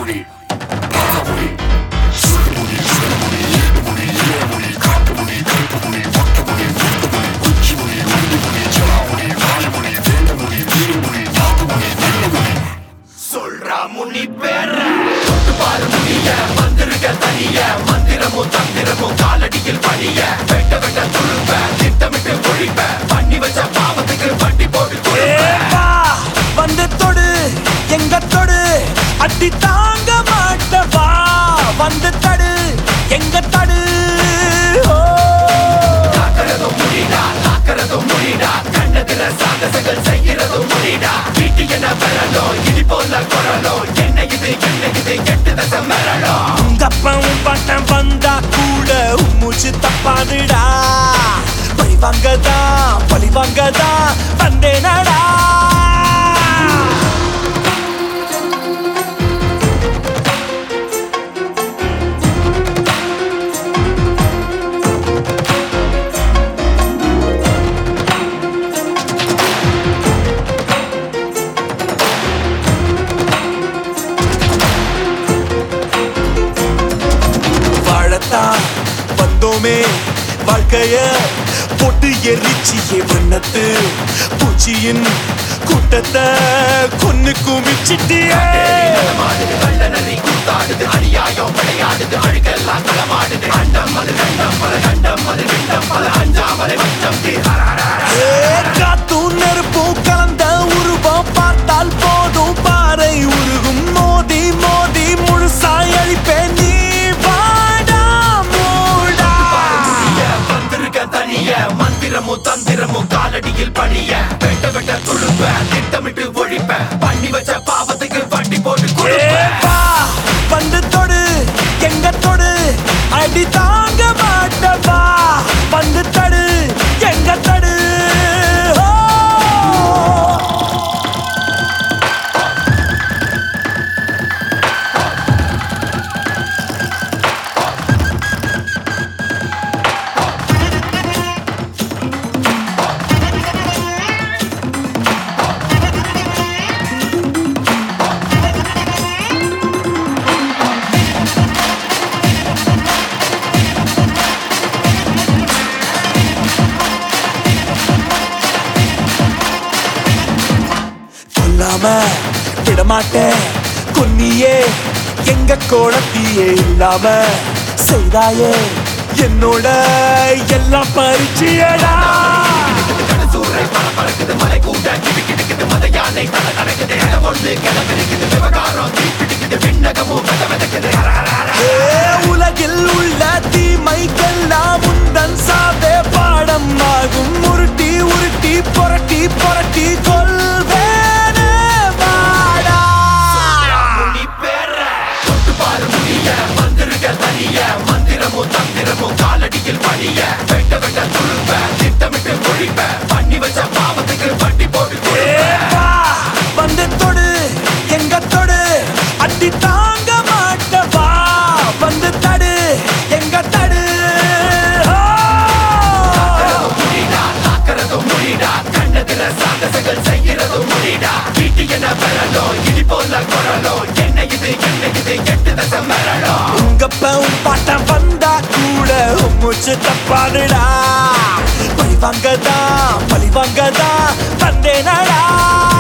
சொல்றா முனி பேர தொட்டு பாரு முடிய வந்திருக்க தனிய மந்திரமும் தந்திரமும் காலடியில் பணிய வெட்ட வெட்ட துழுப்ப திட்டமிட்டு ஒழிப்ப பண்ணி வச்ச பாவத்துக்கு வட்டி போட்டு கொடுப்ப வா வந்து தொடு எங்க தொடு அடி தாங்க மாட்ட வா வந்து தடு எங்க தடு ஓ காக்கிறதும் முடிடா காக்கிறதும் முடிடா கண்ணதில சாகசங்கள் செய்யறதும் முடிடா வீட்டு என பெறலும் இடி போல குரலும் என்ன இது என்ன இது கெட்டு தசை மிரளும் உங்க அப்பாவும் பாட்டன் வந்தா கூட மூச்சு தப்பாதுடா பழி வாங்கதா பழி வாங்கதா வந்தேனடா வாழத்தான் வந்தோமே வாழ்க்கைய போட்டு எரிச்சியே வண்ணத்து பூச்சியின் கூட்டத்தை கொன்னு குமிச்சிட்டியே மாடுது கள்ள நரி கூத்தாடுது அநியாயம் விளையாடுது அழுக்கெல்லாம் களமாடுது அண்டம் அது கண்டம் பல கண்டம் அது விண்டம் பல அஞ்சாமலை வச்சம் ஏ, காத்தும் நெருப்பும் கலந்த உருவம் பார்த்தால் போதும் பாறை உருகும் மோதி மோதி முழுசாய் அழிப்பேன் நீ வாடா மூடா வந்திருக்க தனிய மந்திரமும் தந்திரமும் காலடியில் பணிய வெட்ட வெட்ட துழுப்ப திட்டமிட்டு ஒழிப்ப பண்ணி வச்ச பாவத்துக்கு வண்டி போட்டு ஏ, கொடுப்ப வா, வந்து தொடு எங்க தொடு அடி தாங்க மாட்டவா வந்து தடு எங்க தடு ஓ கொல்லாம விடமாட்டேன் கொன்னியே எங்க கோலத்தியே இல்லாம செய்தாயே என்னோட எல்லாம் பரிச்சியடா சூறை பல பறக்குது மலை கூட கிவி கிடக்குது மத யானை தலை நடக்குது இட ஒண்ணு கிளம்பிருக்குது விவகாரம் தீப்பிடிக்குது விண்ணகமும் வெத வெதக்குது ஏ, உலகில் உள்ள தீமைக்கெல்லாம் முந்தன் சாவே பாடம் ஆகும் உருட்டி உருட்டி புரட்டி புரட்டி கொள்வேனே வாடா முனி பேர தொட்டு பாரு முடிய வந்திருக்க தனிய மந்திரமும் தந்திரமும் காலடியில் பணிய வெட்ட வெட்ட துழுப்ப திட்டமிட்டு ஒழிப்ப பண்ணி வச்ச பாவத்துக்கு வட்டி போட்டு கொடுப்ப வா, வந்து தொடு எங்க தொடு அடி தாங்க மாட்ட வா வந்து தடு எங்க தடு ஓ! காக்கிறதும் முடிடா காக்கிறதும் முடிடா கண்ணதில சாகசங்கள் செய்யறதும் முடிடா வீட்டு என பெறலும் இடி போல குரலும் என்ன இது என்ன இது கெட்டு தசை மிரளும் உங்க பவும் பாட்டம் வந்தா கூட மூச்சு தப்பாதுடா பழி வாங்கதா பழி வாங்கதா வந்தேனடா